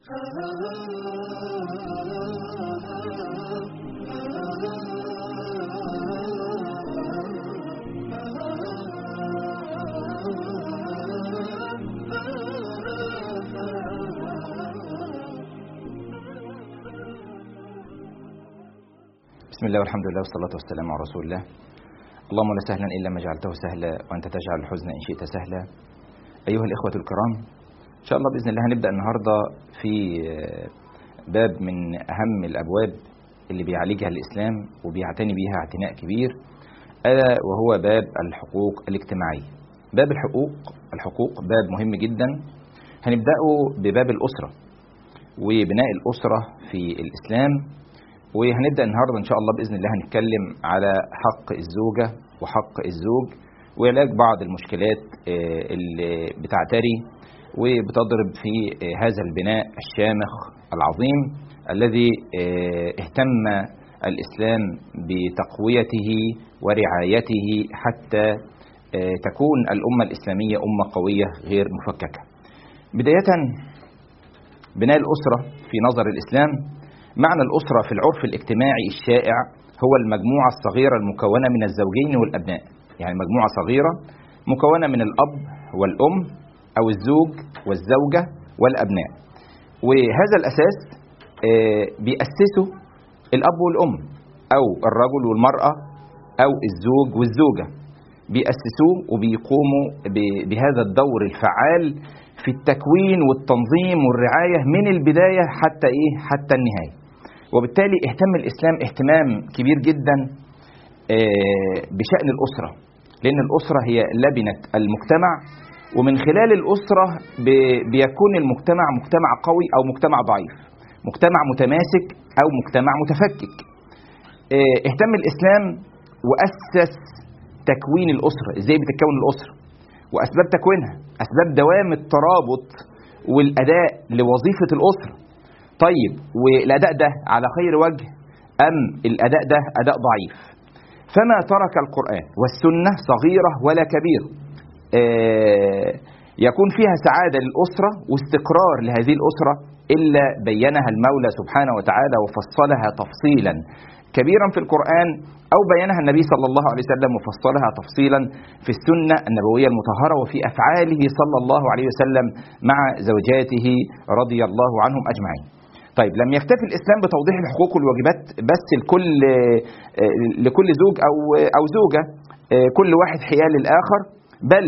بسم الله والحمد لله والصلاة والسلام على رسول الله اللهم لا سهلا إلا ما جعلته سهلا وأنت تجعل الحزن إن شئت سهلا أيها الإخوة الكرام إن شاء الله بإذن الله هنبدأ النهاردة في باب من أهم الأبواب اللي بيعالجها الإسلام وبيعتني بيها اعتناء كبير ألا وهو باب الحقوق الاجتماعية باب الحقوق الحقوق باب مهم جدا هنبدأه بباب الأسرة وبناء الأسرة في الإسلام وهنبدا النهارده ان شاء الله باذن الله هنتكلم على حق الزوجه وحق الزوج وعلاج بعض المشكلات اللي بتعتري وبتضرب في هذا البناء الشامخ العظيم الذي اهتم الاسلام بتقويته ورعايته حتى تكون الامه الاسلاميه امه قويه غير مفككه. بدايه بناء الاسره في نظر الاسلام معنى الأسرة في العرف الاجتماعي الشائع هو المجموعة الصغيرة المكونة من الزوجين والأبناء يعني مجموعة صغيرة مكونة من الأب والأم أو الزوج والزوجة والأبناء وهذا الأساس بيأسسه الأب والأم أو الرجل والمرأة أو الزوج والزوجة بيأسسوه وبيقوموا بهذا الدور الفعال في التكوين والتنظيم والرعاية من البداية حتى إيه حتى النهاية وبالتالي اهتم الإسلام اهتمام كبير جدا بشأن الأسرة لأن الأسرة هي لبنة المجتمع ومن خلال الأسرة بيكون المجتمع مجتمع قوي أو مجتمع ضعيف مجتمع متماسك أو مجتمع متفكك اهتم الإسلام وأسس تكوين الأسرة إزاي بتتكون الأسرة وأسباب تكوينها أسباب دوام الترابط والأداء لوظيفة الأسرة طيب والأداء ده على خير وجه أم الأداء ده أداء ضعيف فما ترك القرآن والسنة صغيرة ولا كبيرة آه يكون فيها سعادة للأسرة واستقرار لهذه الأسرة إلا بينها المولى سبحانه وتعالى وفصلها تفصيلا كبيرا في القرآن أو بينها النبي صلى الله عليه وسلم وفصلها تفصيلا في السنة النبوية المطهرة وفي أفعاله صلى الله عليه وسلم مع زوجاته رضي الله عنهم أجمعين طيب لم يكتفي الاسلام بتوضيح الحقوق والواجبات بس لكل لكل زوج او او زوجه كل واحد حيال الاخر بل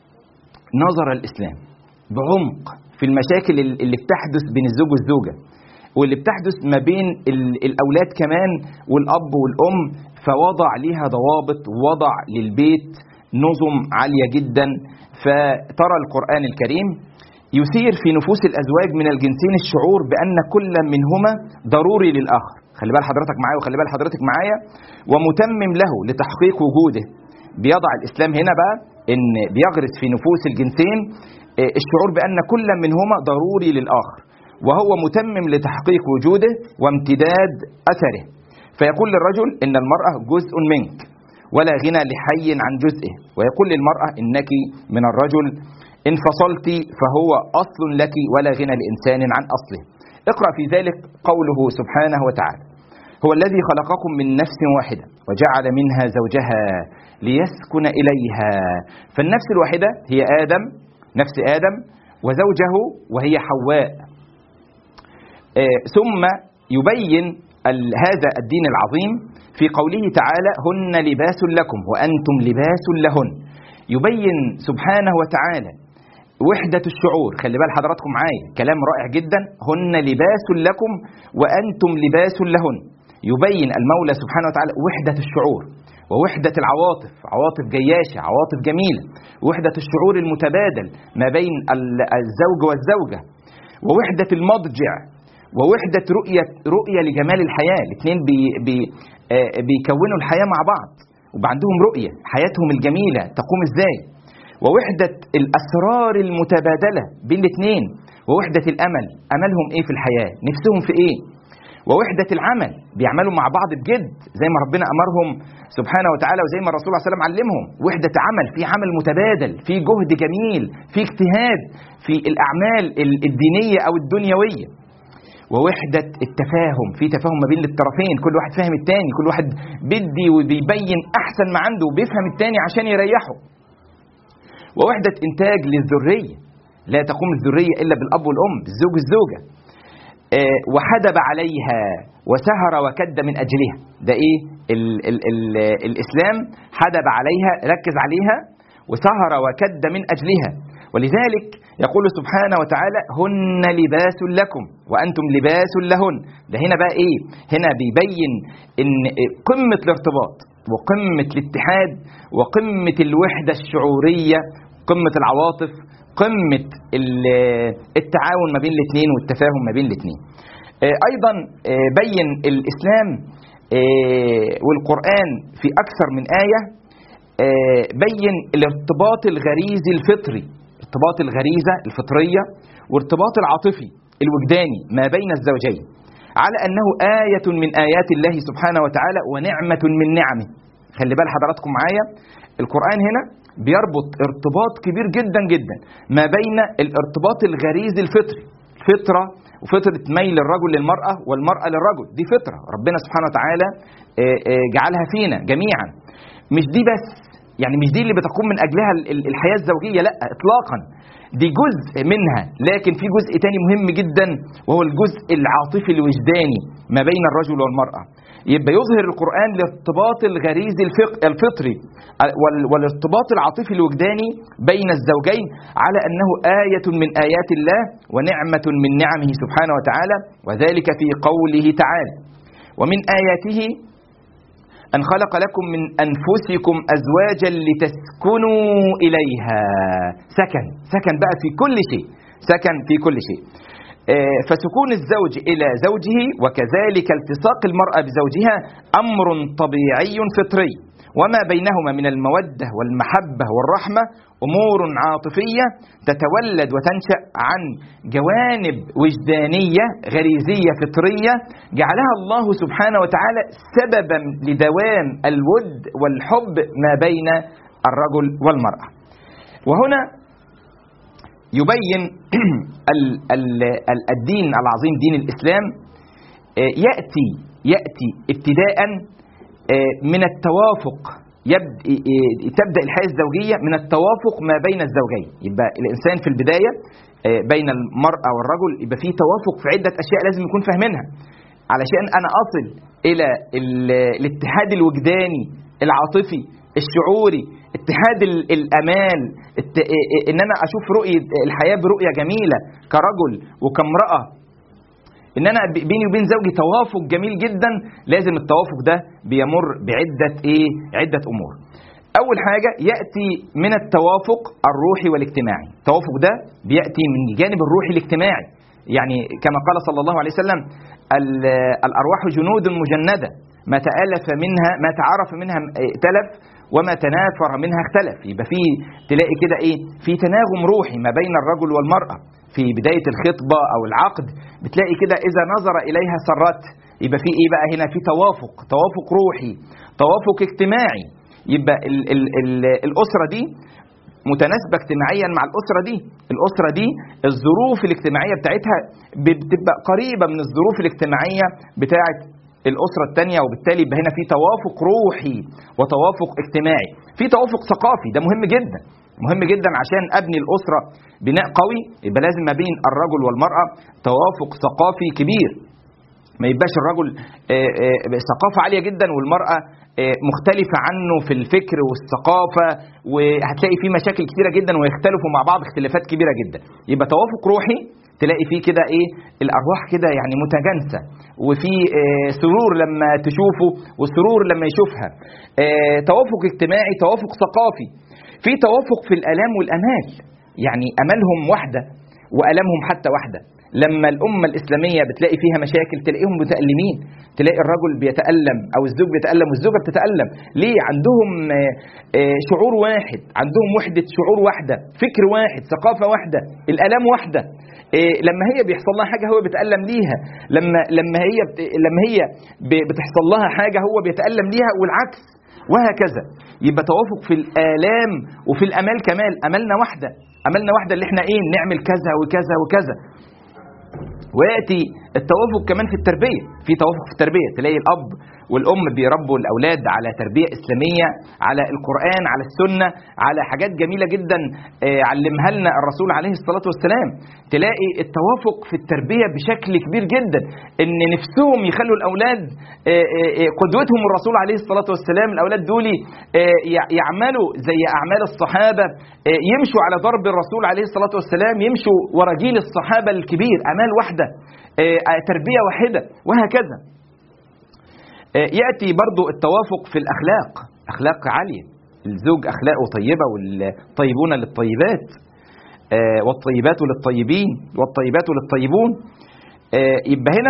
نظر الاسلام بعمق في المشاكل اللي بتحدث بين الزوج والزوجه واللي بتحدث ما بين الاولاد كمان والاب والام فوضع ليها ضوابط وضع للبيت نظم عاليه جدا فترى القران الكريم يثير في نفوس الازواج من الجنسين الشعور بان كل منهما ضروري للاخر خلي بال حضرتك معايا وخلي بال حضرتك معايا ومتمم له لتحقيق وجوده بيضع الاسلام هنا بقى ان بيغرس في نفوس الجنسين الشعور بان كل منهما ضروري للاخر وهو متمم لتحقيق وجوده وامتداد اثره فيقول للرجل ان المراه جزء منك ولا غنى لحي عن جزئه ويقول للمراه انك من الرجل إن فصلت فهو أصل لك ولا غنى لإنسان عن أصله اقرأ في ذلك قوله سبحانه وتعالى هو الذي خلقكم من نفس واحدة وجعل منها زوجها ليسكن إليها فالنفس الواحدة هي آدم نفس آدم وزوجه وهي حواء آه ثم يبين هذا الدين العظيم في قوله تعالى هن لباس لكم وأنتم لباس لهن يبين سبحانه وتعالى وحدة الشعور خلي بال حضراتكم معايا كلام رائع جدا هن لباس لكم وأنتم لباس لهن يبين المولى سبحانه وتعالى وحدة الشعور ووحدة العواطف عواطف جياشة عواطف جميلة وحدة الشعور المتبادل ما بين الزوج والزوجة ووحدة المضجع ووحدة رؤية رؤية لجمال الحياة الاثنين بي بي آه بيكونوا الحياة مع بعض وبقى عندهم رؤية حياتهم الجميلة تقوم ازاي ووحدة الأسرار المتبادلة بين الاثنين ووحدة الأمل أملهم إيه في الحياة نفسهم في إيه ووحدة العمل بيعملوا مع بعض بجد زي ما ربنا أمرهم سبحانه وتعالى وزي ما الرسول صلى الله عليه وسلم علمهم وحدة عمل في عمل متبادل في جهد جميل في اجتهاد في الأعمال الدينية أو الدنيوية ووحدة التفاهم في تفاهم ما بين الطرفين كل واحد فاهم التاني كل واحد بدي وبيبين أحسن ما عنده وبيفهم التاني عشان يريحه ووحدة إنتاج للذرية لا تقوم الذرية إلا بالأب والأم الزوج الزوجة آه، وحدب عليها وسهر وكد من أجلها ده إيه ال ال ال الإسلام حدب عليها ركز عليها وسهر وكد من أجلها ولذلك يقول سبحانه وتعالى هن لباس لكم وأنتم لباس لهن ده هنا بقى إيه هنا بيبين إن قمة الارتباط وقمة الاتحاد وقمة الوحدة الشعورية قمة العواطف قمة ال- التعاون ما بين الاثنين والتفاهم ما بين الاثنين آه، أيضا آه، بين الإسلام آه، والقرآن في أكثر من آية آه، بين الارتباط الغريزي الفطري ارتباط الغريزة الفطرية وارتباط العاطفي الوجداني ما بين الزوجين على أنه آية من آيات الله سبحانه وتعالى ونعمة من نعمه خلي بال حضراتكم معايا القرآن هنا بيربط ارتباط كبير جدا جدا ما بين الارتباط الغريزي الفطري فطرة وفطرة ميل الرجل للمرأة والمرأة للرجل دي فطرة ربنا سبحانه وتعالى آه، آه، جعلها فينا جميعا مش دي بس يعني مش دي اللي بتقوم من اجلها ال- ال- الحياه الزوجيه لا اطلاقا دي جزء منها لكن في جزء تاني مهم جدا وهو الجزء العاطفي الوجداني ما بين الرجل والمراه يبقى يظهر القران الارتباط الغريزي الفق- الفطري وال- والارتباط العاطفي الوجداني بين الزوجين على انه ايه من ايات الله ونعمه من نعمه سبحانه وتعالى وذلك في قوله تعالى ومن اياته أن خلق لكم من أنفسكم أزواجا لتسكنوا إليها سكن سكن بقى في كل شيء سكن في كل شيء آه، فسكون الزوج إلى زوجه وكذلك التصاق المرأة بزوجها أمر طبيعي فطري وما بينهما من المودة والمحبة والرحمة أمور عاطفية تتولد وتنشأ عن جوانب وجدانية غريزية فطرية جعلها الله سبحانه وتعالى سببا لدوام الود والحب ما بين الرجل والمرأة وهنا يبين ال- ال- ال- الدين العظيم دين الإسلام آه، يأتي يأتي ابتداء آه، من التوافق يبد... آه، تبدأ الحياة الزوجية من التوافق ما بين الزوجين يبقى الإنسان في البداية آه، بين المرأة والرجل يبقى في توافق في عدة أشياء لازم يكون فاهمينها علشان أنا أصل إلى ال- الاتحاد الوجداني العاطفي الشعوري اتحاد ال- الامال الت... ان انا اشوف رؤيه الحياه برؤيه جميله كرجل وكامراه ان انا ب- بيني وبين زوجي توافق جميل جدا لازم التوافق ده بيمر بعده ايه عده امور اول حاجه ياتي من التوافق الروحي والاجتماعي التوافق ده بياتي من الجانب الروحي الاجتماعي يعني كما قال صلى الله عليه وسلم ال- الارواح جنود مجنده ما تالف منها ما تعرف منها ائتلف وما تنافر منها اختلف يبقى في تلاقي كده ايه في تناغم روحي ما بين الرجل والمراه في بدايه الخطبه او العقد بتلاقي كده اذا نظر اليها سرت يبقى في ايه بقى هنا في توافق توافق روحي توافق اجتماعي يبقى ال ال ال الاسره دي متناسبة اجتماعيا مع الأسرة دي الأسرة دي الظروف الاجتماعية بتاعتها بتبقى قريبة من الظروف الاجتماعية بتاعت الأسرة الثانية وبالتالي يبقى هنا في توافق روحي وتوافق اجتماعي في توافق ثقافي ده مهم جدا مهم جدا عشان أبني الأسرة بناء قوي يبقى لازم ما بين الرجل والمرأة توافق ثقافي كبير ما يبقاش الرجل آه، آه، ثقافة عالية جدا والمرأة آه، مختلفة عنه في الفكر والثقافة وهتلاقي فيه مشاكل كتيرة جدا ويختلفوا مع بعض اختلافات كبيرة جدا يبقى توافق روحي تلاقي فيه كده ايه الارواح كده يعني متجانسه وفي آه، سرور لما تشوفه وسرور لما يشوفها آه، توافق اجتماعي توافق ثقافي في توافق في الالام والامال يعني امالهم واحده والامهم حتى واحده لما الأمة الإسلامية بتلاقي فيها مشاكل تلاقيهم متألمين تلاقي الرجل بيتألم أو الزوج بيتألم والزوجة بتتألم ليه عندهم آه، آه، شعور واحد عندهم وحدة شعور واحدة فكر واحد ثقافة واحدة الآلام واحدة إيه لما هي بيحصل لها حاجه هو بيتالم ليها لما لما هي بت... لما هي ب... بتحصل لها حاجه هو بيتالم ليها والعكس وهكذا يبقى توافق في الالام وفي الامال كمان املنا واحده املنا واحده اللي احنا ايه نعمل كذا وكذا وكذا وياتي التوافق كمان في التربيه في توافق في التربيه تلاقي الاب والام بيربوا الاولاد على تربيه اسلاميه على القران على السنه على حاجات جميله جدا آه، علمها لنا الرسول عليه الصلاه والسلام تلاقي التوافق في التربيه بشكل كبير جدا ان نفسهم يخلوا الاولاد آه، آه، قدوتهم الرسول عليه الصلاه والسلام الاولاد دول يعملوا زي اعمال الصحابه يمشوا على ضرب الرسول عليه الصلاه والسلام يمشوا ورا جيل الصحابه الكبير امال واحده تربيه واحده وهكذا آه، ياتي برضو التوافق في الاخلاق اخلاق عاليه الزوج اخلاقه طيبه والطيبون للطيبات آه، والطيبات للطيبين والطيبات للطيبون آه، يبقى هنا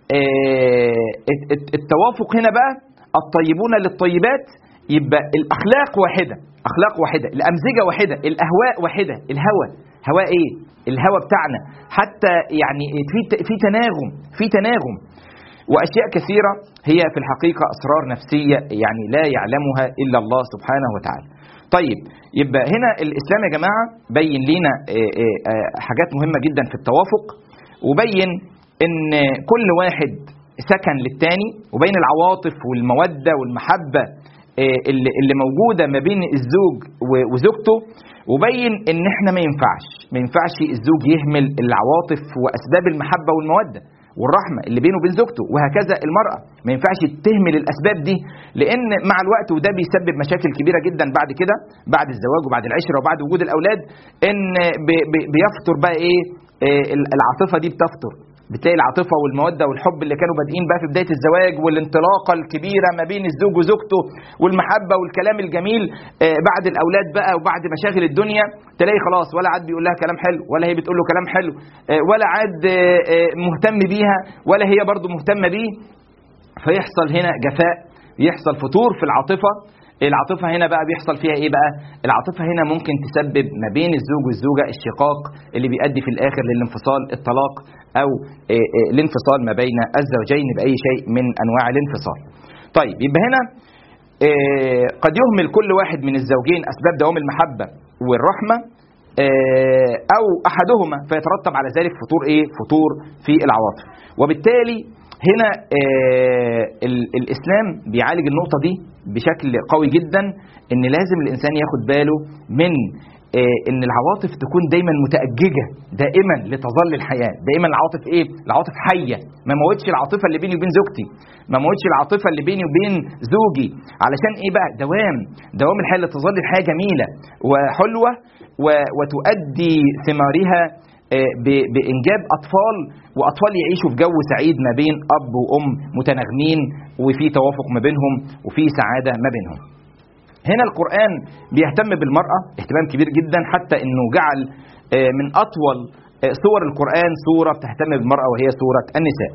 التوافق هنا بقى الطيبون للطيبات يبقى الاخلاق واحده اخلاق واحده الامزجه واحده الاهواء واحده الهوى هواء ايه الهوى بتاعنا حتى يعني في في تناغم في تناغم واشياء كثيره هي في الحقيقه اسرار نفسيه يعني لا يعلمها الا الله سبحانه وتعالى. طيب يبقى هنا الاسلام يا جماعه بين لنا آه، آه، آه، حاجات مهمه جدا في التوافق وبين ان كل واحد سكن للتاني وبين العواطف والموده والمحبه اللي موجوده ما بين الزوج وزوجته وبين ان احنا ما ينفعش ما ينفعش الزوج يهمل العواطف واسباب المحبه والموده والرحمه اللي بينه وبين زوجته وهكذا المراه ما ينفعش تهمل الاسباب دي لان مع الوقت وده بيسبب مشاكل كبيره جدا بعد كده بعد الزواج وبعد العشره وبعد وجود الاولاد ان بيفتر بقى ايه العاطفه دي بتفتر بتلاقي العاطفه والموده والحب اللي كانوا بادئين بقى في بدايه الزواج والانطلاقه الكبيره ما بين الزوج وزوجته والمحبه والكلام الجميل آه، بعد الاولاد بقى وبعد مشاغل الدنيا تلاقي خلاص ولا عاد بيقول لها كلام حلو ولا هي بتقول له كلام حلو آه، ولا عاد آه، مهتم بيها ولا هي برضه مهتمه بيه فيحصل هنا جفاء يحصل فتور في العاطفه العاطفة هنا بقى بيحصل فيها ايه بقى؟ العاطفة هنا ممكن تسبب ما بين الزوج والزوجة الشقاق اللي بيؤدي في الاخر للانفصال الطلاق او آه، آه، الانفصال ما بين الزوجين باي شيء من انواع الانفصال. طيب يبقى هنا آه، قد يهمل كل واحد من الزوجين اسباب دوام المحبة والرحمة او احدهما فيترتب على ذلك فطور ايه؟ فطور في العواطف. وبالتالي هنا الاسلام بيعالج النقطة دي بشكل قوي جدا ان لازم الانسان ياخد باله من آه، ان العواطف تكون دايما متأججة دائما لتظل الحياة دائما العواطف ايه العواطف حية ما موتش العاطفة اللي بيني وبين زوجتي ما موتش العاطفة اللي بيني وبين زوجي علشان ايه بقى دوام دوام الحياة لتظل الحياة جميلة وحلوة وتؤدي ثمارها آه، بانجاب اطفال واطفال يعيشوا في جو سعيد ما بين اب وام متناغمين وفي توافق ما بينهم وفي سعاده ما بينهم. هنا القران بيهتم بالمراه اهتمام كبير جدا حتى انه جعل آه، من اطول آه، سور القران سوره بتهتم بالمراه وهي سوره النساء.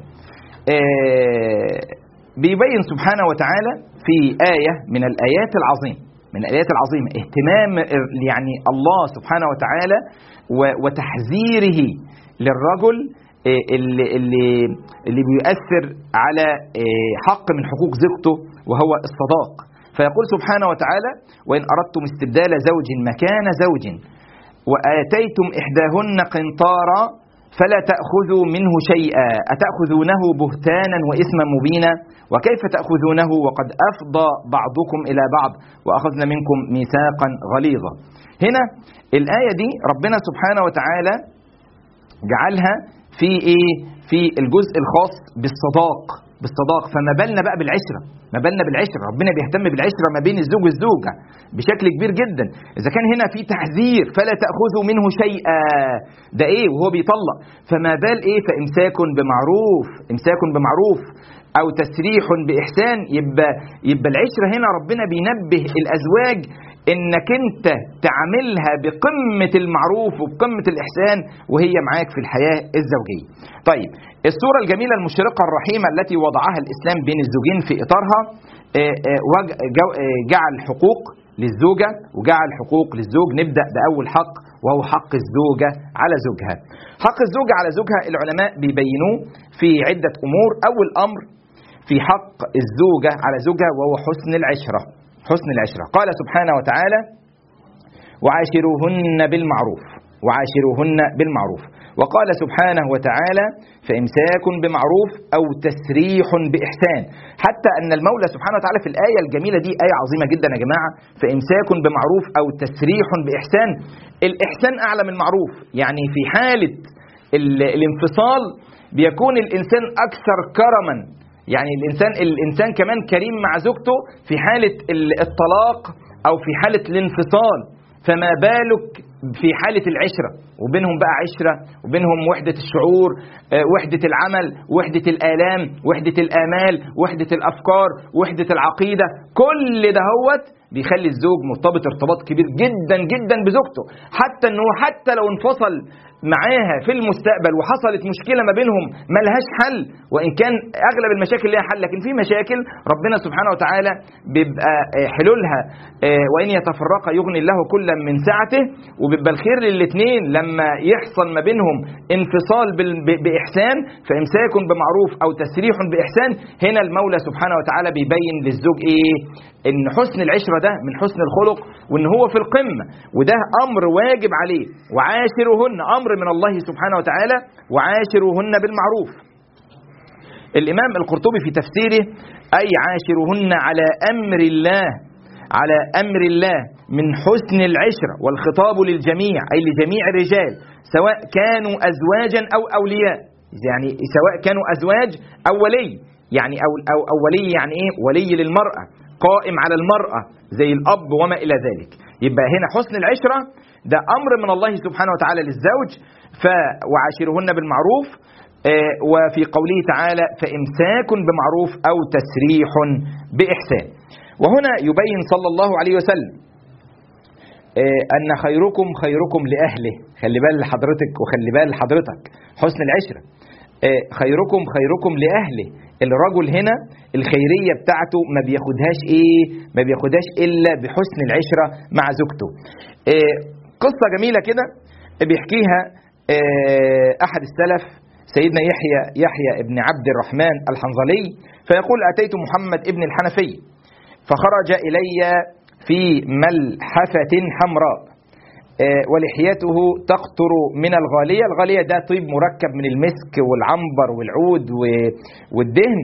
بيبين سبحانه وتعالى في ايه من الايات العظيمه من الايات العظيمه اهتمام يعني الله سبحانه وتعالى وتحذيره للرجل آه، اللي اللي اللي بيؤثر على آه، حق من حقوق زوجته وهو الصداق فيقول سبحانه وتعالى وان اردتم استبدال زوج مكان زوج واتيتم احداهن قنطارا فلا تاخذوا منه شيئا اتاخذونه بهتانا واثما مبينا وكيف تاخذونه وقد افضى بعضكم الى بعض واخذنا منكم ميثاقا غليظا هنا الآية دي ربنا سبحانه وتعالى جعلها في إيه؟ في الجزء الخاص بالصداق بالصداق فما بالنا بقى بالعشرة ما بالنا بالعشرة ربنا بيهتم بالعشرة ما بين الزوج والزوجة بشكل كبير جدا إذا كان هنا في تحذير فلا تأخذوا منه شيئا ده إيه وهو بيطلق فما بال إيه فإمساك بمعروف إمساك بمعروف أو تسريح بإحسان يبقى يبقى العشرة هنا ربنا بينبه الأزواج انك انت تعملها بقمه المعروف وبقمه الاحسان وهي معاك في الحياه الزوجيه. طيب الصوره الجميله المشرقه الرحيمه التي وضعها الاسلام بين الزوجين في اطارها آه، آه، آه، جعل حقوق للزوجه وجعل حقوق للزوج نبدا باول حق وهو حق الزوجه على زوجها. حق الزوجه على زوجها العلماء بيبينوه في عده امور، اول امر في حق الزوجه على زوجها وهو حسن العشره. حسن العشرة قال سبحانه وتعالى وعاشروهن بالمعروف وعاشروهن بالمعروف وقال سبحانه وتعالى فإمساك بمعروف أو تسريح بإحسان حتى أن المولى سبحانه وتعالى في الآية الجميلة دي آية عظيمة جدا يا جماعة فإمساك بمعروف أو تسريح بإحسان الإحسان أعلى من المعروف يعني في حالة الانفصال بيكون الإنسان أكثر كرما يعني الإنسان الإنسان كمان كريم مع زوجته في حالة الطلاق أو في حالة الانفصال فما بالك في حالة العشرة وبينهم بقى عشرة وبينهم وحدة الشعور وحدة العمل وحدة الآلام وحدة الآمال وحدة الأفكار وحدة العقيدة كل ده هوت بيخلي الزوج مرتبط ارتباط كبير جدا جدا بزوجته حتى انه حتى لو انفصل معاها في المستقبل وحصلت مشكله ما بينهم ملهاش حل وان كان اغلب المشاكل ليها حل لكن في مشاكل ربنا سبحانه وتعالى بيبقى حلولها وان يتفرقا يغني الله كلا من سعته وبيبقى الخير للاثنين لما يحصل ما بينهم انفصال باحسان فامساك بمعروف او تسريح باحسان هنا المولى سبحانه وتعالى بيبين للزوج ايه ان حسن العشره ده من حسن الخلق وان هو في القمه وده امر واجب عليه وعاشرهن امر من الله سبحانه وتعالى وعاشرهن بالمعروف الامام القرطبي في تفسيره اي عاشرهن على امر الله على امر الله من حسن العشره والخطاب للجميع اي لجميع الرجال سواء كانوا ازواجا او اولياء يعني سواء كانوا ازواج او ولي يعني او او, أو ولي يعني ايه ولي للمراه قائم على المرأة زي الأب وما إلى ذلك يبقى هنا حسن العشرة ده أمر من الله سبحانه وتعالى للزوج ف وعاشرهن بالمعروف وفي قوله تعالى فإمساك بمعروف أو تسريح بإحسان وهنا يبين صلى الله عليه وسلم أن خيركم خيركم لأهله خلي بال حضرتك وخلي بال حضرتك حسن العشرة خيركم خيركم لأهله الرجل هنا الخيرية بتاعته ما بياخدهاش ايه ما بياخدهاش الا بحسن العشرة مع زوجته إيه قصة جميلة كده بيحكيها إيه احد السلف سيدنا يحيى يحيى ابن عبد الرحمن الحنظلي فيقول اتيت محمد ابن الحنفي فخرج الي في ملحفة حمراء ولحيته تقطر من الغالية الغالية ده طيب مركب من المسك والعنبر والعود والدهن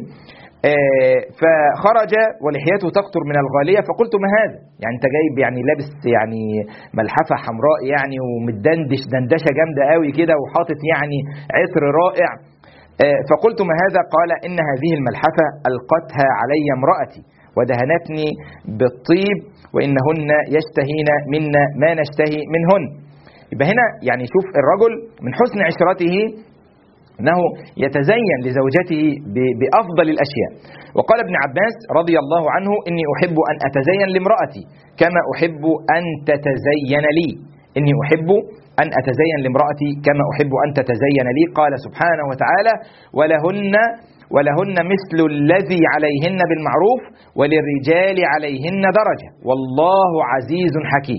فخرج ولحيته تقطر من الغالية فقلت ما هذا يعني انت جايب يعني لابس يعني ملحفة حمراء يعني ومتدندش دندشة جامدة قوي كده وحاطط يعني عطر رائع فقلت ما هذا قال إن هذه الملحفة ألقتها علي امرأتي ودهنتني بالطيب وإنهن يشتهين منا ما نشتهي منهن يبقى هنا يعني شوف الرجل من حسن عشرته أنه يتزين لزوجته بأفضل الأشياء وقال ابن عباس رضي الله عنه إني أحب أن أتزين لامرأتي كما أحب أن تتزين لي إني أحب أن أتزين لامرأتي كما أحب أن تتزين لي قال سبحانه وتعالى ولهن ولهن مثل الذي عليهن بالمعروف وللرجال عليهن درجة والله عزيز حكيم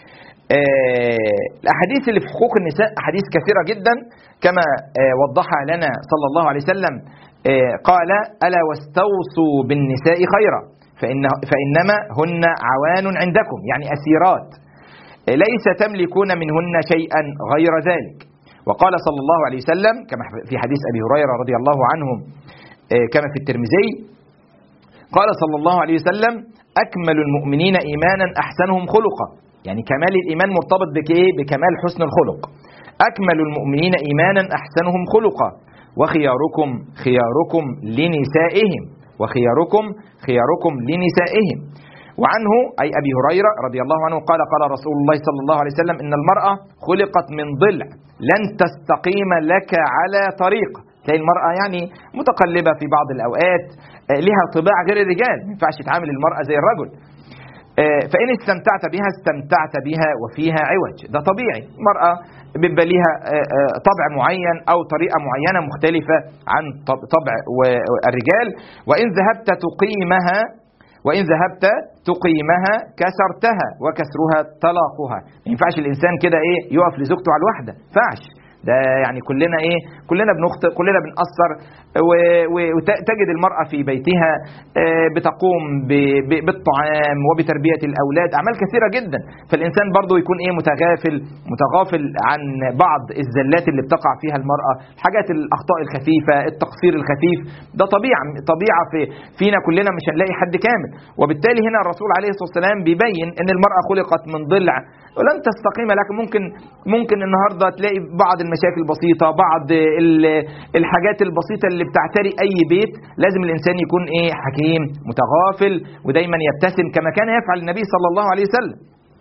آه الأحاديث اللي في حقوق النساء أحاديث كثيرة جدا كما آه وضحها لنا صلى الله عليه وسلم آه قال ألا واستوصوا بالنساء خيرا فإن فإنما هن عوان عندكم يعني أسيرات ليس تملكون منهن شيئا غير ذلك وقال صلى الله عليه وسلم كما في حديث أبي هريرة رضي الله عنهم كما في الترمذي قال صلى الله عليه وسلم أكمل المؤمنين إيمانا أحسنهم خلقا يعني كمال الإيمان مرتبط بكإيه بكمال حسن الخلق أكمل المؤمنين إيمانا أحسنهم خلقا وخياركم خياركم لنسائهم وخياركم خياركم لنسائهم وعنه أي أبي هريرة رضي الله عنه قال قال رسول الله صلى الله عليه وسلم إن المرأة خلقت من ضلع لن تستقيم لك على طريق تلاقي المرأة يعني متقلبة في بعض الأوقات لها طباع غير الرجال ما ينفعش تعامل المرأة زي الرجل فإن استمتعت بها استمتعت بها وفيها عوج ده طبيعي المرأة بيبقى ليها طبع معين أو طريقة معينة مختلفة عن طبع الرجال وإن ذهبت تقيمها وإن ذهبت تقيمها كسرتها وكسرها طلاقها ما ينفعش الإنسان كده إيه يقف لزوجته على الواحدة ما ينفعش ده يعني كلنا ايه كلنا بنخطئ كلنا بنقصر وتجد المراه في بيتها آه، بتقوم بالطعام وبتربيه الاولاد اعمال كثيره جدا فالانسان برضه يكون ايه متغافل متغافل عن بعض الزلات اللي بتقع فيها المراه حاجات الاخطاء الخفيفه التقصير الخفيف ده طبيعه طبيعه في فينا كلنا مش هنلاقي حد كامل وبالتالي هنا الرسول عليه الصلاه والسلام بيبين ان المراه خلقت من ضلع ولن تستقيم لكن ممكن ممكن النهارده تلاقي بعض المشاكل البسيطه بعض الحاجات البسيطه اللي بتعتري اي بيت لازم الانسان يكون ايه حكيم متغافل ودايما يبتسم كما كان يفعل النبي صلى الله عليه وسلم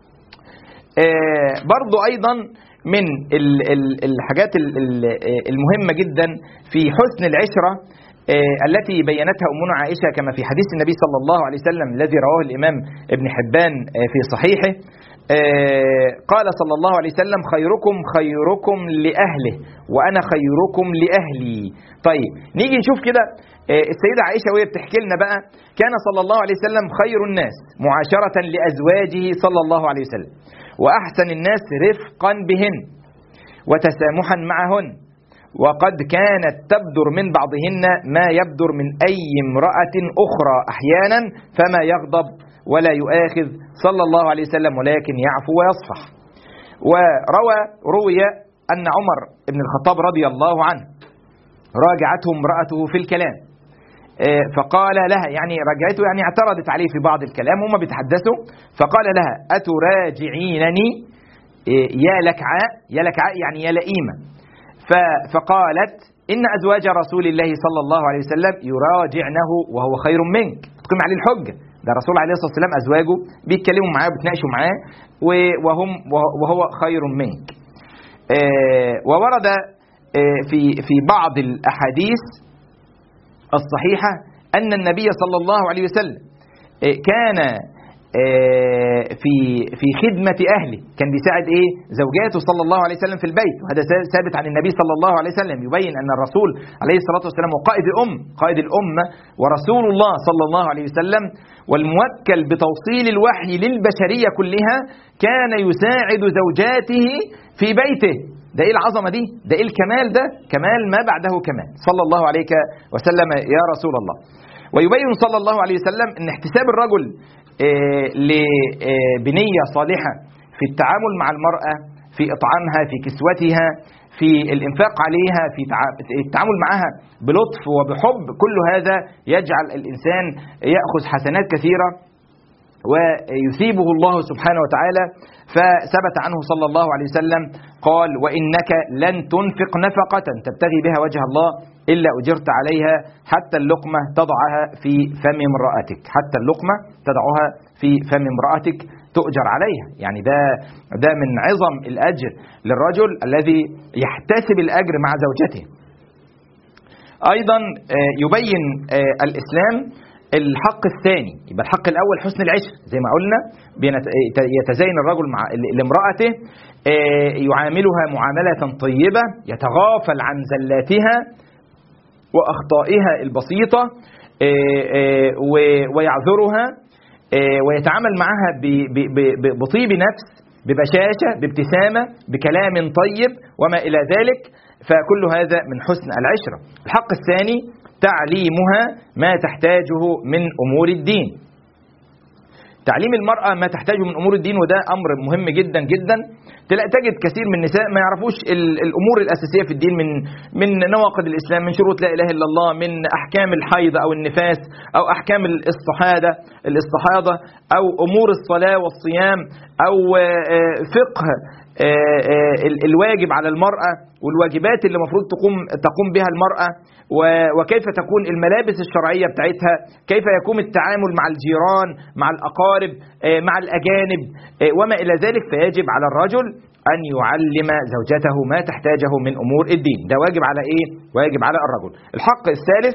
آه برضو ايضا من الحاجات المهمه جدا في حسن العشره آه، التي بينتها امنا عائشه كما في حديث النبي صلى الله عليه وسلم الذي رواه الامام ابن حبان آه، في صحيحه آه، قال صلى الله عليه وسلم خيركم خيركم لأهله وأنا خيركم لأهلي طيب نيجي نشوف كده آه، السيدة عائشة وهي بتحكي لنا بقى كان صلى الله عليه وسلم خير الناس معاشرة لأزواجه صلى الله عليه وسلم وأحسن الناس رفقا بهن وتسامحا معهن وقد كانت تبدر من بعضهن ما يبدر من أي امرأة أخرى أحيانا فما يغضب ولا يؤاخذ صلى الله عليه وسلم ولكن يعفو ويصفح وروى روي أن عمر بن الخطاب رضي الله عنه راجعته امرأته في الكلام آه، فقال لها يعني رجعته يعني اعترضت عليه في بعض الكلام هما بيتحدثوا فقال لها أتراجعينني آه، يا لكعاء يا لكعاء يعني يا لئيمة فقالت إن أزواج رسول الله صلى الله عليه وسلم يراجعنه وهو خير منك تقيم عليه الحجة ده الرسول عليه الصلاه والسلام ازواجه بيتكلموا معاه وبيتناقشوا معاه وهم وهو خير منك. آه، وورد آه، في في بعض الاحاديث الصحيحه ان النبي صلى الله عليه وسلم آه، كان آه، في في خدمة أهله كان بيساعد إيه زوجاته صلى الله عليه وسلم في البيت وهذا ثابت عن النبي صلى الله عليه وسلم يبين أن الرسول عليه الصلاة والسلام وقائد الأم قائد الأمة ورسول الله صلى الله عليه وسلم والموكل بتوصيل الوحي للبشرية كلها كان يساعد زوجاته في بيته ده ايه العظمه دي ده ايه الكمال ده كمال ما بعده كمال صلى الله عليك وسلم يا رسول الله ويبين صلى الله عليه وسلم ان احتساب الرجل آه، بنية صالحة في التعامل مع المرأة في إطعامها في كسوتها في الإنفاق عليها في التعامل معها بلطف وبحب كل هذا يجعل الإنسان يأخذ حسنات كثيرة ويثيبه الله سبحانه وتعالى فثبت عنه صلى الله عليه وسلم قال وإنك لن تنفق نفقة تبتغي بها وجه الله إلا أجرت عليها حتى اللقمة تضعها في فم امرأتك حتى اللقمة تضعها في فم امرأتك تؤجر عليها يعني ده ده من عظم الأجر للرجل الذي يحتسب الأجر مع زوجته أيضا آه، يبين آه، الإسلام الحق الثاني يبقى الحق الاول حسن العشره زي ما قلنا يتزين الرجل مع لامراته آه، يعاملها معامله طيبه يتغافل عن زلاتها واخطائها البسيطه آه، آه، ويعذرها ويتعامل معها بطيب نفس ببشاشه بابتسامه بكلام طيب وما الى ذلك فكل هذا من حسن العشره الحق الثاني تعليمها ما تحتاجه من امور الدين تعليم المرأة ما تحتاجه من أمور الدين وده أمر مهم جدا جدا تجد كثير من النساء ما يعرفوش الأمور الأساسية في الدين من من نواقض الإسلام من شروط لا إله إلا الله من أحكام الحيض أو النفاس أو أحكام الاستحادة الاستحاضة أو أمور الصلاة والصيام أو آه، فقه آه، آه، الواجب على المرأة والواجبات اللي المفروض تقوم تقوم بها المرأة وكيف تكون الملابس الشرعية بتاعتها كيف يكون التعامل مع الجيران مع الأقارب آه، مع الأجانب وما إلى ذلك فيجب على الرجل أن يعلم زوجته ما تحتاجه من أمور الدين ده واجب على إيه؟ واجب على الرجل الحق الثالث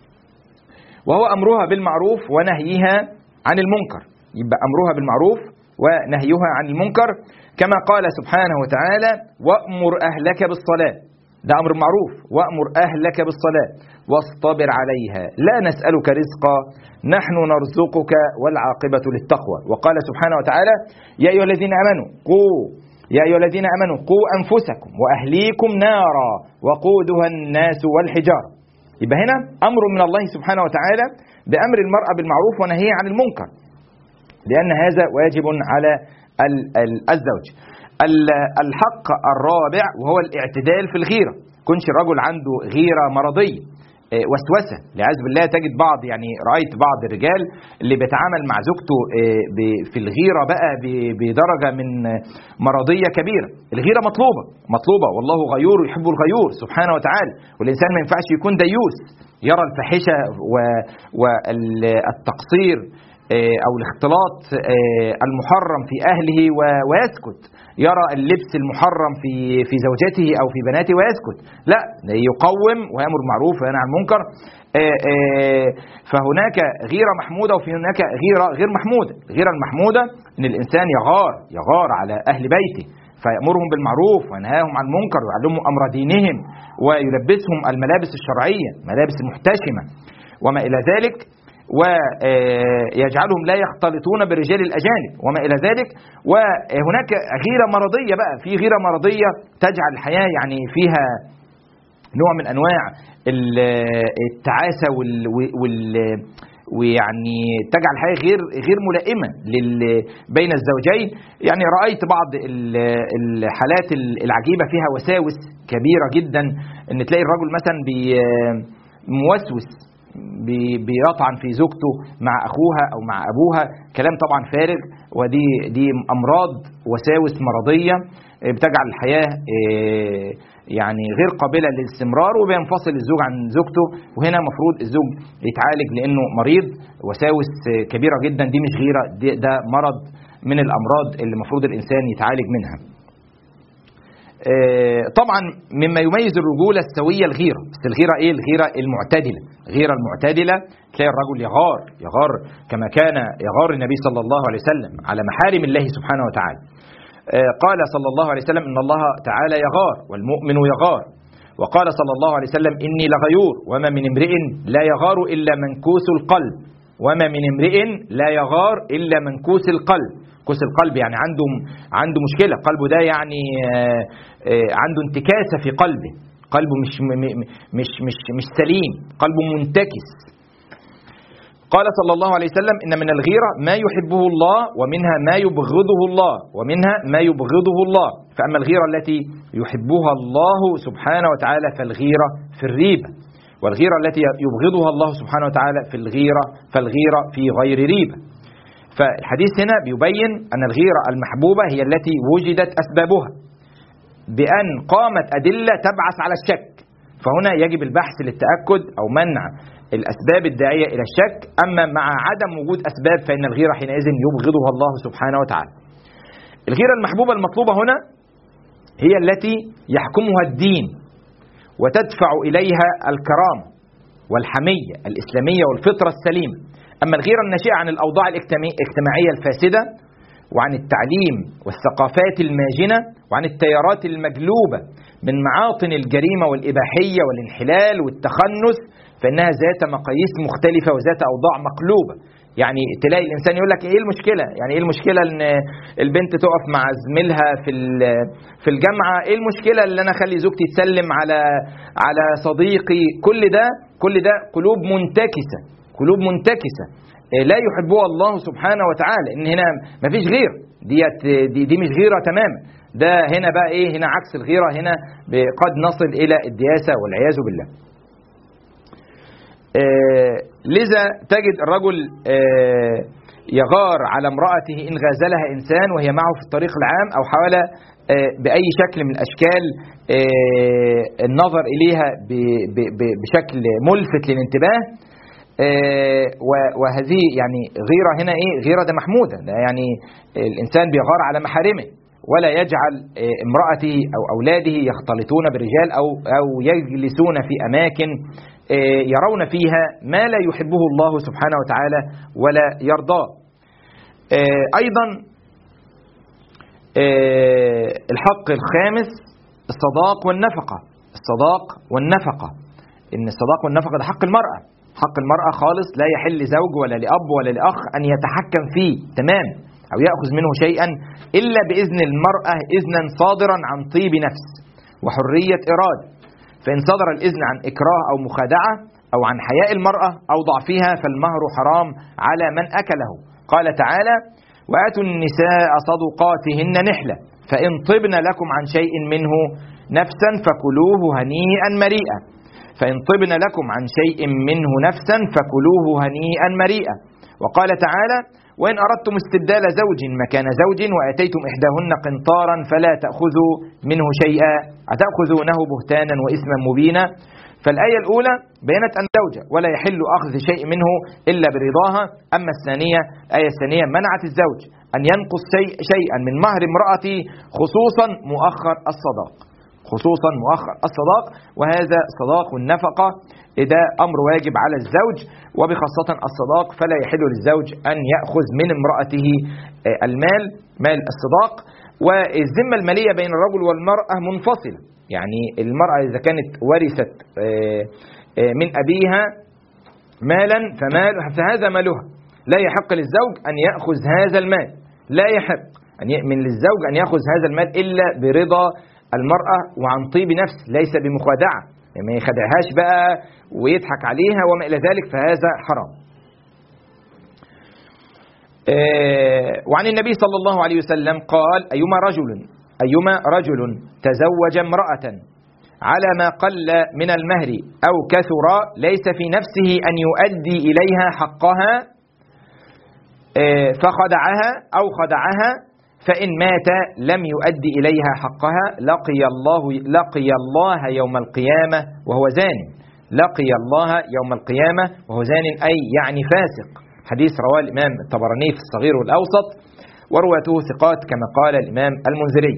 وهو أمرها بالمعروف ونهيها عن المنكر يبقى أمرها بالمعروف ونهيها عن المنكر كما قال سبحانه وتعالى وأمر أهلك بالصلاة ده أمر معروف وأمر أهلك بالصلاة واصطبر عليها لا نسألك رزقا نحن نرزقك والعاقبة للتقوى وقال سبحانه وتعالى يا أيها الذين آمنوا قوا يا أيها الذين آمنوا قوا أنفسكم وأهليكم نارا وقودها الناس والحجارة يبقى هنا أمر من الله سبحانه وتعالى بأمر المرأة بالمعروف ونهيه عن المنكر لأن هذا واجب على الزوج الحق الرابع وهو الاعتدال في الغيرة كنش الرجل عنده غيرة مرضية آه، وسوسه لعز بالله تجد بعض يعني رايت بعض الرجال اللي بيتعامل مع زوجته آه، في الغيره بقى بدرجه من مرضيه كبيره الغيره مطلوبه مطلوبه والله غيور يحب الغيور سبحانه وتعالى والانسان ما ينفعش يكون ديوس يرى الفاحشه والتقصير آه، او الاختلاط المحرم في اهله ويسكت يرى اللبس المحرم في في زوجته او في بناته ويسكت لا يقوم ويامر بالمعروف وينهى عن المنكر آه، آه، فهناك غيرة محمودة وفي هناك غيرة غير محمودة الغيرة المحمودة ان الانسان يغار يغار على اهل بيته فيأمرهم بالمعروف وينهاهم عن المنكر ويعلمهم امر دينهم ويلبسهم الملابس الشرعية ملابس المحتشمة وما الى ذلك ويجعلهم لا يختلطون برجال الأجانب وما إلى ذلك وهناك غيرة مرضية بقى في غيرة مرضية تجعل الحياة يعني فيها نوع من أنواع التعاسة وال, وال ويعني تجعل الحياه غير غير ملائمه بين الزوجين يعني رايت بعض الحالات العجيبه فيها وساوس كبيره جدا ان تلاقي الرجل مثلا موسوس بيطعن في زوجته مع اخوها او مع ابوها كلام طبعا فارغ ودي دي امراض وساوس مرضيه بتجعل الحياه آه، يعني غير قابله للاستمرار وبينفصل الزوج عن زوجته وهنا المفروض الزوج يتعالج لانه مريض وساوس كبيره جدا دي مش غيره ده مرض من الامراض اللي المفروض الانسان يتعالج منها آه، طبعا مما يميز الرجولة السوية الغيرة بس الغيرة ايه الغيرة المعتدلة غيرة المعتدلة تلاقي الرجل يغار يغار كما كان يغار النبي صلى الله عليه وسلم على محارم الله سبحانه وتعالى آه، قال صلى الله عليه وسلم ان الله تعالى يغار والمؤمن يغار وقال صلى الله عليه وسلم اني لغيور وما من امرئ لا يغار الا منكوس القلب وما من امرئ لا يغار الا منكوس القلب كوس القلب يعني عنده عنده مشكله قلبه ده يعني آه، آه، عنده انتكاسه في قلبه قلبه مش مش مش مش سليم قلبه منتكس قال صلى الله عليه وسلم ان من الغيره ما يحبه الله ومنها ما يبغضه الله ومنها ما يبغضه الله فاما الغيره التي يحبها الله سبحانه وتعالى فالغيره في الريبه والغيره التي يبغضها الله سبحانه وتعالى في الغيره فالغيره في غير ريبه فالحديث هنا بيبين أن الغيرة المحبوبة هي التي وجدت أسبابها بأن قامت أدلة تبعث على الشك فهنا يجب البحث للتأكد أو منع الأسباب الداعية إلى الشك أما مع عدم وجود أسباب فإن الغيرة حينئذ يبغضها الله سبحانه وتعالى الغيرة المحبوبة المطلوبة هنا هي التي يحكمها الدين وتدفع إليها الكرامة والحمية الإسلامية والفطرة السليمة أما الغيرة الناشئة عن الأوضاع الاجتماعية الفاسدة وعن التعليم والثقافات الماجنة وعن التيارات المجلوبة من معاطن الجريمة والإباحية والانحلال والتخنث فإنها ذات مقاييس مختلفة وذات أوضاع مقلوبة يعني تلاقي الانسان يقول لك ايه المشكله يعني ايه المشكله ان البنت تقف مع زميلها في في الجامعه ايه المشكله ان انا اخلي زوجتي تسلم على على صديقي كل ده كل ده قلوب منتكسه قلوب منتكسة إيه، لا يحبها الله سبحانه وتعالى ان هنا ما فيش غير ديت دي, دي مش غيره تماما ده هنا بقى ايه هنا عكس الغيره هنا قد نصل الى الدياسه والعياذ بالله آه لذا تجد الرجل آه يغار على امرأته إن غازلها إنسان وهي معه في الطريق العام أو حاول آه بأي شكل من أشكال آه، النظر إليها بشكل ملفت للانتباه آه، وهذه يعني غيرة هنا ايه غيرة ده محمودة ده يعني الإنسان بيغار على محارمه ولا يجعل آه، امرأته أو أولاده يختلطون برجال أو أو يجلسون في أماكن آه، يرون فيها ما لا يحبه الله سبحانه وتعالى ولا يرضاه أيضا الحق الخامس الصداق والنفقة الصداق والنفقة إن الصداق والنفقة ده حق المرأة حق المرأة خالص لا يحل لزوج ولا لأب ولا لأخ أن يتحكم فيه تمام أو يأخذ منه شيئا إلا بإذن المرأة إذنا صادرا عن طيب نفس وحرية إرادة فإن صدر الإذن عن إكراه أو مخادعة أو عن حياء المرأة أو ضعفها فالمهر حرام على من أكله قال تعالى وآتوا النساء صدقاتهن نحلة فإن طبن لكم عن شيء منه نفسا فكلوه هنيئا مريئا فإن طبن لكم عن شيء منه نفسا فكلوه هنيئا مريئا وقال تعالى وإن أردتم استبدال زوج مكان زوج وأتيتم إحداهن قنطارا فلا تأخذوا منه شيئا أتأخذونه بهتانا وإثما مبينا فالآية الأولى بينت أن زوجة ولا يحل أخذ شيء منه إلا برضاها أما الثانية الآية الثانية منعت الزوج أن ينقص شيء شيئا من مهر امرأته خصوصا مؤخر الصداق خصوصا مؤخر الصداق وهذا صداق النفقة ده أمر واجب على الزوج وبخاصة الصداق فلا يحل للزوج أن يأخذ من امرأته المال مال الصداق والذمة المالية بين الرجل والمرأة منفصلة يعني المرأة إذا كانت ورثت من أبيها مالا فمال فهذا مالها لا يحق للزوج أن يأخذ هذا المال لا يحق أن من للزوج أن يأخذ هذا المال إلا برضا المرأة وعن طيب نفس ليس بمخادعة يعني ما يخدعهاش بقى ويضحك عليها وما إلى ذلك فهذا حرام وعن النبي صلى الله عليه وسلم قال أيما رجل أيما رجل تزوج امرأة على ما قل من المهر أو كثر ليس في نفسه أن يؤدي إليها حقها فخدعها أو خدعها فإن مات لم يؤدي إليها حقها لقي الله لقي الله يوم القيامة وهو زان لقي الله يوم القيامة وهو زان أي يعني فاسق حديث رواه الإمام الطبراني في الصغير والأوسط ورواته ثقات كما قال الإمام المنذري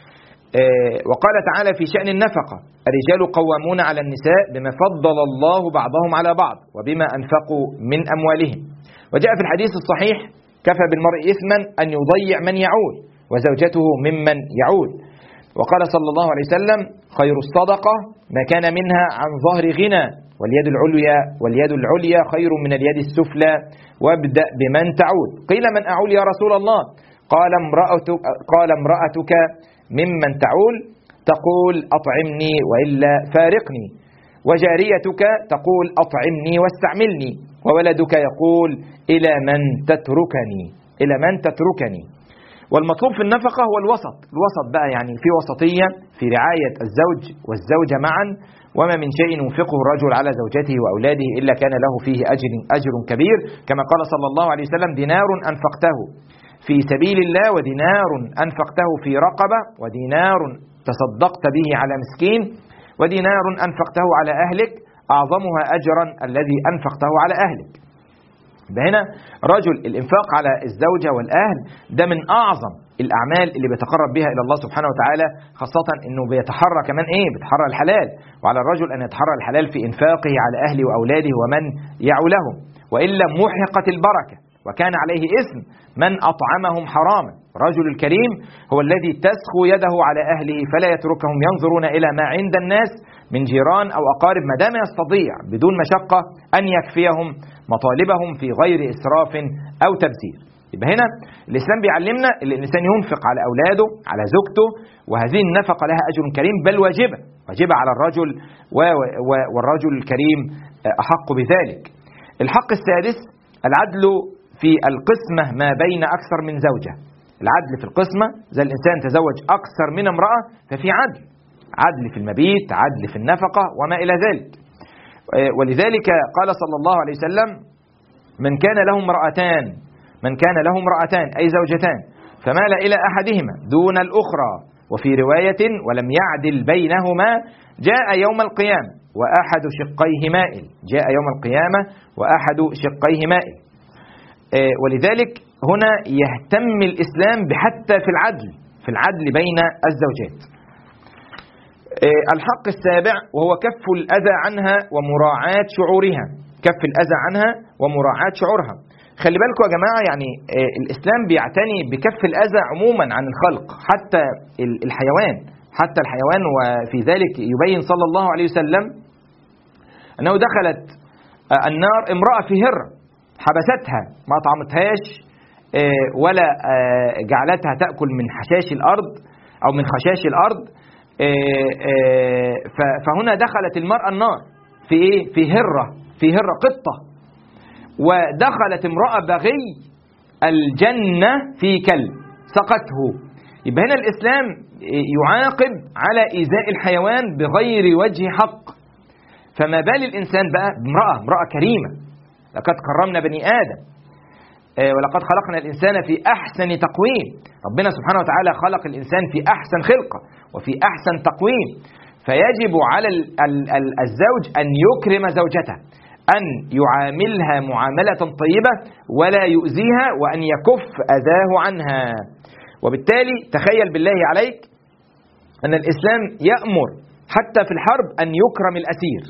وقال تعالى في شأن النفقة الرجال قوامون على النساء بما فضل الله بعضهم على بعض وبما أنفقوا من أموالهم وجاء في الحديث الصحيح كفى بالمرء إثما أن يضيع من يعول وزوجته ممن يعول وقال صلى الله عليه وسلم خير الصدقة ما كان منها عن ظهر غنى واليد العليا واليد العليا خير من اليد السفلى وابدأ بمن تعود قيل من أعول يا رسول الله قال امرأتك, قال امرأتك ممن تعول تقول أطعمني وإلا فارقني وجاريتك تقول أطعمني واستعملني وولدك يقول إلى من تتركني إلى من تتركني والمطلوب في النفقة هو الوسط الوسط بقى يعني في وسطية في رعاية الزوج والزوجة معا وما من شيء ينفقه الرجل على زوجته وأولاده إلا كان له فيه أجر, أجر كبير كما قال صلى الله عليه وسلم دينار أنفقته في سبيل الله ودينار أنفقته في رقبة ودينار تصدقت به على مسكين ودينار أنفقته على أهلك أعظمها أجرا الذي أنفقته على أهلك ده هنا رجل الإنفاق على الزوجة والأهل ده من أعظم الأعمال اللي بيتقرب بها إلى الله سبحانه وتعالى خاصة أنه بيتحرى كمان إيه بيتحرى الحلال وعلى الرجل أن يتحرى الحلال في إنفاقه على أهله وأولاده ومن يعولهم وإلا محقت البركة وكان عليه إثم من أطعمهم حراما الرجل الكريم هو الذي تسخو يده على أهله فلا يتركهم ينظرون إلى ما عند الناس من جيران أو أقارب ما دام يستطيع بدون مشقة أن يكفيهم مطالبهم في غير إسراف أو تبذير يبقى هنا الإسلام بيعلمنا ان الإنسان ينفق على أولاده على زوجته وهذه النفقة لها أجر كريم بل واجبة واجبة على الرجل والرجل الكريم أحق بذلك الحق السادس العدل في القسمة ما بين أكثر من زوجة العدل في القسمة زي الإنسان تزوج أكثر من امرأة ففي عدل عدل في المبيت عدل في النفقة وما إلى ذلك ولذلك قال صلى الله عليه وسلم من كان له امرأتان من كان له امرأتان أي زوجتان فمال إلى أحدهما دون الأخرى وفي رواية ولم يعدل بينهما جاء يوم القيامة وأحد شقيه مائل جاء يوم القيامة وأحد شقيه مائل ولذلك هنا يهتم الإسلام بحتى في العدل في العدل بين الزوجات الحق السابع وهو كف الأذى عنها ومراعاة شعورها كف الأذى عنها ومراعاة شعورها خلي بالكم يا جماعة يعني الإسلام بيعتني بكف الأذى عموما عن الخلق حتى الحيوان حتى الحيوان وفي ذلك يبين صلى الله عليه وسلم أنه دخلت النار امرأة في هرة حبستها ما طعمتهاش آه، ولا آه، جعلتها تأكل من حشاش الأرض أو من خشاش الأرض آه، آه، ف- فهنا دخلت المرأة النار في إيه؟ في هرة في هرة قطة ودخلت امرأة بغي الجنة في كلب سقته يبقى هنا الإسلام يعاقب على إيذاء الحيوان بغير وجه حق فما بال الإنسان بقى بامرأة امرأة كريمة لقد كرمنا بني آدم آه، ولقد خلقنا الإنسان في أحسن تقويم ربنا سبحانه وتعالى خلق الإنسان في أحسن خلقة وفي أحسن تقويم فيجب على ال- ال- ال- الزوج أن يكرم زوجته أن يعاملها معاملة طيبة ولا يؤذيها وأن يكف أذاه عنها وبالتالي تخيل بالله عليك أن الإسلام يأمر حتى في الحرب أن يكرم الأسير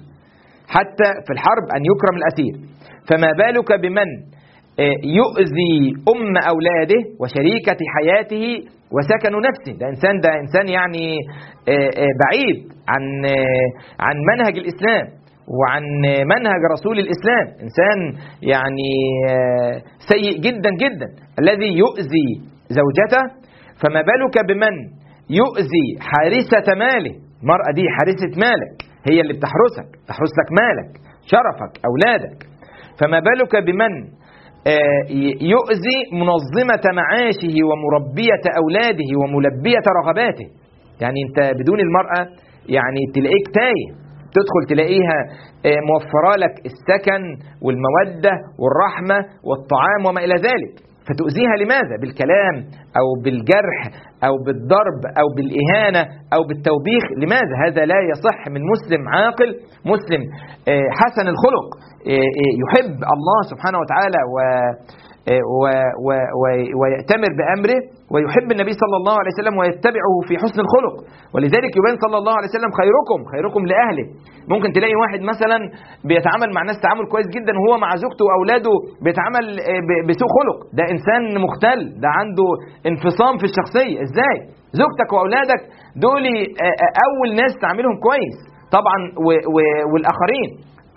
حتى في الحرب أن يكرم الأسير فما بالك بمن آه، يؤذي أم أولاده وشريكة حياته وسكن نفسه ده إنسان ده إنسان يعني آه، آه، بعيد عن آه، عن منهج الإسلام وعن آه، منهج رسول الإسلام إنسان يعني آه، سيء جدا جدا الذي يؤذي زوجته فما بالك بمن يؤذي حارسة ماله المرأة دي حارسة مالك هي اللي بتحرسك تحرس لك مالك شرفك أولادك فما بالك بمن آه، يؤذي منظمة معاشه ومربية أولاده وملبية رغباته يعني أنت بدون المرأة يعني تلاقيك تايه تدخل تلاقيها آه، موفرة لك السكن والمودة والرحمة والطعام وما إلى ذلك فتؤذيها لماذا؟ بالكلام أو بالجرح أو بالضرب أو بالإهانة أو بالتوبيخ لماذا؟ هذا لا يصح من مسلم عاقل مسلم آه، حسن الخلق آه، آه، يحب الله سبحانه وتعالى و آه، و- و- و- ويأتمر بأمره ويحب النبي صلى الله عليه وسلم ويتبعه في حسن الخلق ولذلك يبين صلى الله عليه وسلم خيركم خيركم لأهله ممكن تلاقي واحد مثلا بيتعامل مع ناس تعامل كويس جدا وهو مع زوجته وأولاده بيتعامل آه، ب- بسوء خلق ده إنسان مختل ده عنده انفصام في الشخصية إزاي زوجتك وأولادك دول آه، آه، أول ناس تعاملهم كويس طبعا و- و- والآخرين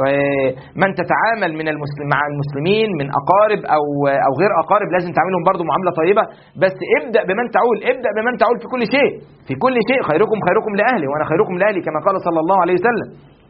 من تتعامل من المسلم مع المسلمين من اقارب او او غير اقارب لازم تعاملهم برضو معامله طيبه بس ابدا بمن تعول ابدا بمن تعول في كل شيء في كل شيء خيركم خيركم لاهلي وانا خيركم لاهلي كما قال صلى الله عليه وسلم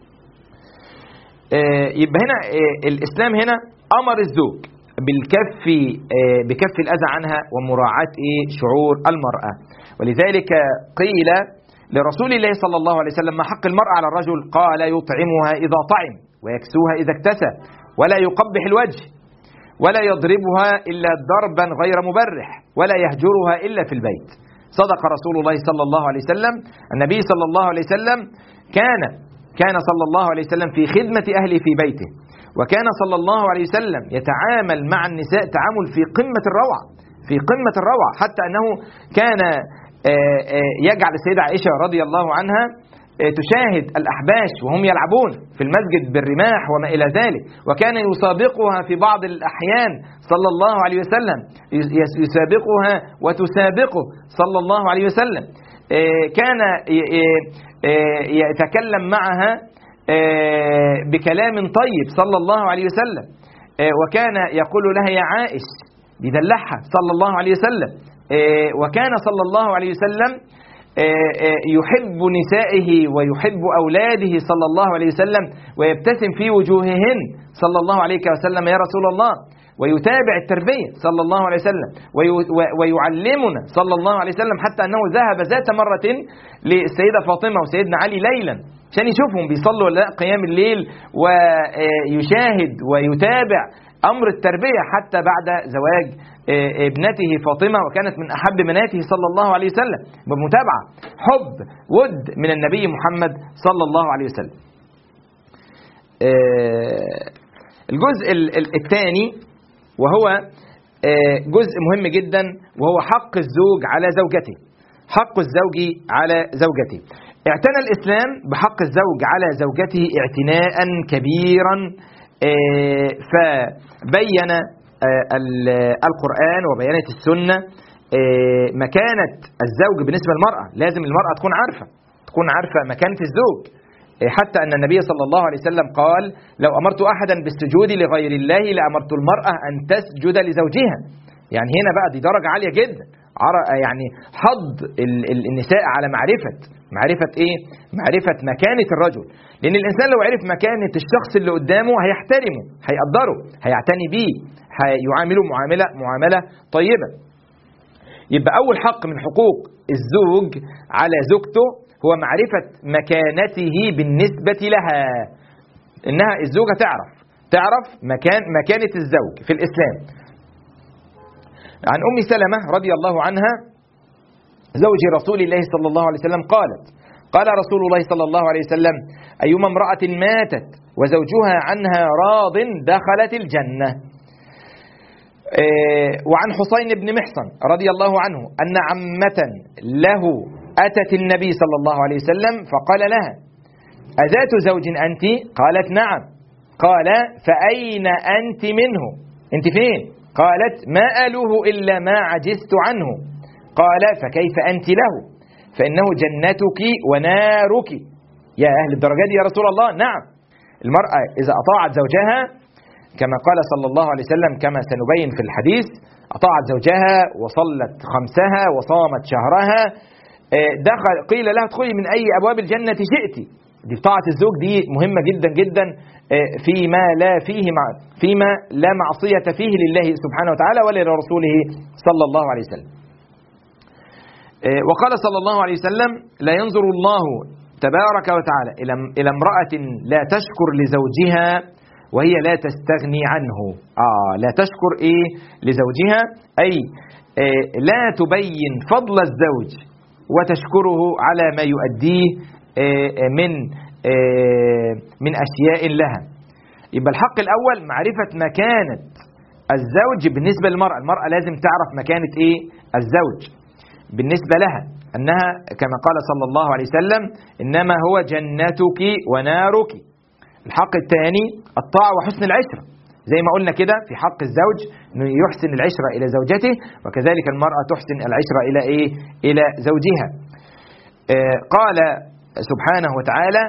آه، يبقى هنا آه، الاسلام هنا امر الزوج بالكف آه، بكف الاذى عنها ومراعاه ايه شعور المراه ولذلك قيل لرسول الله صلى الله عليه وسلم ما حق المرأة على الرجل قال يطعمها إذا طعم ويكسوها إذا اكتسى ولا يقبح الوجه ولا يضربها إلا ضربا غير مبرح ولا يهجرها إلا في البيت صدق رسول الله صلى الله عليه وسلم النبي صلى الله عليه وسلم كان كان صلى الله عليه وسلم في خدمة أهله في بيته وكان صلى الله عليه وسلم يتعامل مع النساء تعامل في قمة الروعة في قمة الروعة حتى أنه كان آه، آه، يجعل السيدة عائشة رضي الله عنها آه، تشاهد الأحباش وهم يلعبون في المسجد بالرماح وما إلى ذلك وكان يسابقها في بعض الأحيان صلى الله عليه وسلم يس- يسابقها وتسابقه صلى الله عليه وسلم آه، كان ي- ي- آه، يتكلم معها آه، بكلام طيب صلى الله عليه وسلم آه، وكان يقول لها يا عائش بيدلعها صلى الله عليه وسلم آه، وكان صلى الله عليه وسلم آه، آه، يحب نسائه ويحب أولاده صلى الله عليه وسلم ويبتسم في وجوههن صلى الله عليه وسلم يا رسول الله ويتابع التربية صلى الله عليه وسلم وي- و- ويعلمنا صلى الله عليه وسلم حتى أنه ذهب ذات مرة للسيدة فاطمة وسيدنا علي ليلا عشان يشوفهم بيصلوا ولا لا قيام الليل ويشاهد ويتابع أمر التربية حتى بعد زواج آه، ابنته فاطمة وكانت من أحب بناته صلى الله عليه وسلم بمتابعة حب ود من النبي محمد صلى الله عليه وسلم آه، الجزء الثاني وهو آه، جزء مهم جدا وهو حق الزوج على زوجته حق الزوج على زوجته اعتنى الإسلام بحق الزوج على زوجته اعتناء كبيرا آه، فبين آه، ال- القرآن وبيانت السنة آه، مكانة الزوج بالنسبة للمرأة لازم المرأة تكون عارفة تكون عارفة مكانة الزوج حتى أن النبي صلى الله عليه وسلم قال لو أمرت أحدا بالسجود لغير الله لأمرت المرأة أن تسجد لزوجها يعني هنا بقى دي درجة عالية جدا عر- يعني حض ال- ال- النساء على معرفة معرفة ايه معرفة مكانة الرجل لان الانسان لو عرف مكانة الشخص اللي قدامه هيحترمه هيقدره هيعتني بيه هيعامله معاملة معاملة طيبة يبقى اول حق من حقوق الزوج على زوجته هو معرفة مكانته بالنسبة لها انها الزوجة تعرف تعرف مكان مكانة الزوج في الاسلام عن ام سلمة رضي الله عنها زوج رسول الله صلى الله عليه وسلم قالت قال رسول الله صلى الله عليه وسلم أيما امرأة ماتت وزوجها عنها راض دخلت الجنة إيه، وعن حسين بن محصن رضي الله عنه أن عمة له أتت النبي صلى الله عليه وسلم فقال لها أذات زوج أنت؟ قالت نعم قال فأين أنت منه؟ أنت فين؟ قالت ما ألوه إلا ما عجزت عنه قال فكيف أنت له؟ فإنه جنتك ونارك يا أهل الدرجات يا رسول الله نعم المرأة إذا أطاعت زوجها كما قال صلى الله عليه وسلم كما سنبين في الحديث أطاعت زوجها وصلت خمسها وصامت شهرها آه، دخل قيل لها ادخلي من أي أبواب الجنة شئت دي طاعة الزوج دي مهمة جدا جدا آه، فيما لا فيه مع فيما لا معصية فيه لله سبحانه وتعالى ولا لرسوله صلى الله عليه وسلم آه، وقال صلى الله عليه وسلم لا ينظر الله تبارك وتعالى إلى إلى امرأة لا تشكر لزوجها وهي لا تستغني عنه آه لا تشكر إيه لزوجها أي آه لا تبين فضل الزوج وتشكره على ما يؤديه آه من آه من أشياء لها يبقى الحق الأول معرفة مكانة الزوج بالنسبة للمرأة المرأة لازم تعرف مكانة إيه الزوج بالنسبة لها أنها كما قال صلى الله عليه وسلم إنما هو جنتك ونارك الحق الثاني الطاعة وحسن العشرة زي ما قلنا كده في حق الزوج انه يحسن العشرة الى زوجته وكذلك المرأة تحسن العشرة الى ايه الى زوجها آه قال سبحانه وتعالى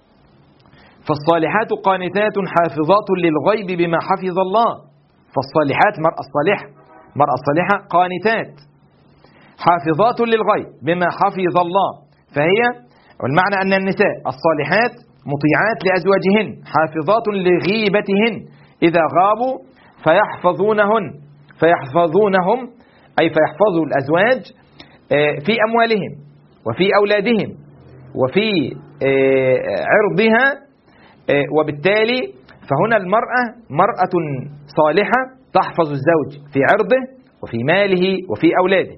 فالصالحات قانتات حافظات للغيب بما حفظ الله فالصالحات المرأة الصالحة المرأة الصالحة قانتات حافظات للغيب بما حفظ الله فهي والمعنى أن النساء الصالحات مطيعات لأزواجهن حافظات لغيبتهن إذا غابوا فيحفظونهن فيحفظونهم أي فيحفظوا الأزواج في أموالهم وفي أولادهم وفي عرضها وبالتالي فهنا المرأة مرأة صالحة تحفظ الزوج في عرضه وفي ماله وفي أولاده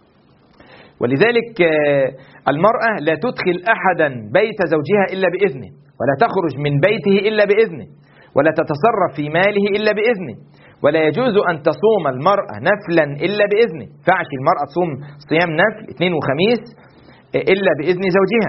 ولذلك المرأة لا تدخل أحدا بيت زوجها إلا بإذنه ولا تخرج من بيته إلا بإذنه ولا تتصرف في ماله إلا بإذنه ولا يجوز أن تصوم المرأة نفلا إلا بإذنه فعش المرأة تصوم صيام نفل اثنين وخميس إلا بإذن زوجها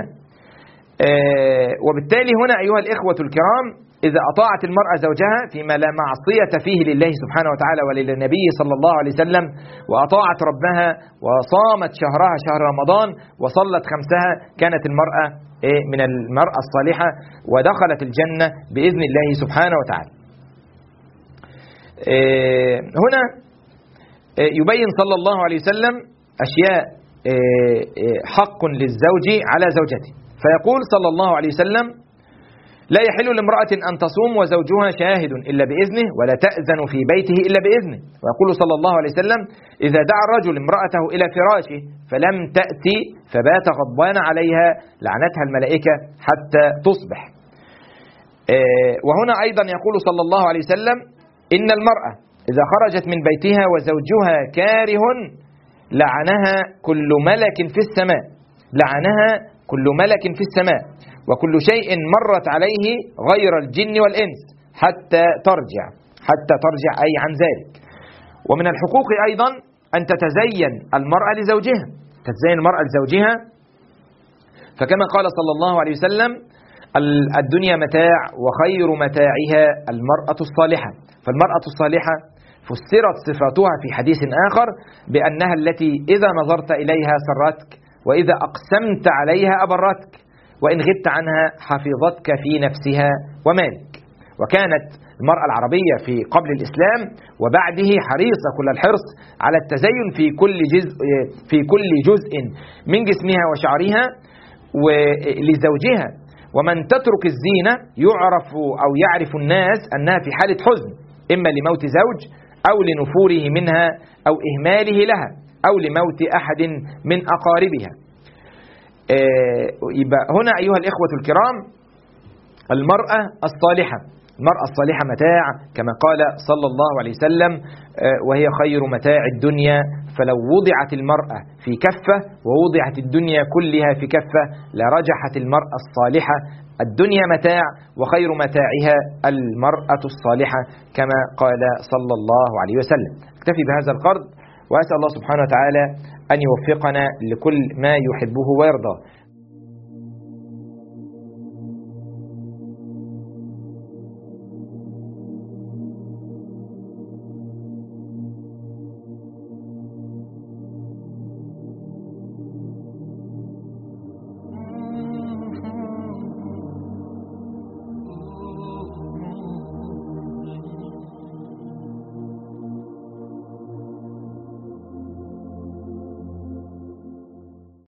وبالتالي هنا أيها الإخوة الكرام إذا أطاعت المرأة زوجها فيما لا معصية فيه لله سبحانه وتعالى وللنبي صلى الله عليه وسلم وأطاعت ربها وصامت شهرها شهر رمضان وصلت خمسها كانت المرأة من المرأة الصالحة ودخلت الجنة بإذن الله سبحانه وتعالى هنا يبين صلى الله عليه وسلم أشياء حق للزوج على زوجته فيقول صلى الله عليه وسلم لا يحل لامرأة أن تصوم وزوجها شاهد إلا بإذنه ولا تأذن في بيته إلا بإذنه ويقول صلى الله عليه وسلم إذا دعا الرجل امرأته إلى فراشه فلم تأتي فبات غضبان عليها لعنتها الملائكة حتى تصبح وهنا أيضا يقول صلى الله عليه وسلم إن المرأة إذا خرجت من بيتها وزوجها كاره لعنها كل ملك في السماء لعنها كل ملك في السماء وكل شيء مرت عليه غير الجن والإنس حتى ترجع حتى ترجع أي عن ذلك ومن الحقوق أيضا أن تتزين المرأة لزوجها تتزين المرأة لزوجها فكما قال صلى الله عليه وسلم الدنيا متاع وخير متاعها المرأة الصالحة فالمرأة الصالحة فسرت صفاتها في حديث آخر بأنها التي إذا نظرت إليها سرتك وإذا أقسمت عليها أبرتك وإن غبت عنها حفظتك في نفسها ومالك وكانت المرأة العربية في قبل الإسلام وبعده حريصة كل الحرص على التزين في كل جزء في كل جزء من جسمها وشعرها ولزوجها ومن تترك الزينة يعرف أو يعرف الناس أنها في حالة حزن إما لموت زوج أو لنفوره منها أو إهماله لها أو لموت أحد من أقاربها آه، يبقى هنا أيها الإخوة الكرام المرأة الصالحة المرأة الصالحة متاع كما قال صلى الله عليه وسلم آه، وهي خير متاع الدنيا فلو وضعت المرأة في كفة ووضعت الدنيا كلها في كفة لرجحت المرأة الصالحة الدنيا متاع وخير متاعها المرأة الصالحة كما قال صلى الله عليه وسلم اكتفي بهذا القرض وأسأل الله سبحانه وتعالى أن يوفقنا لكل ما يحبه ويرضى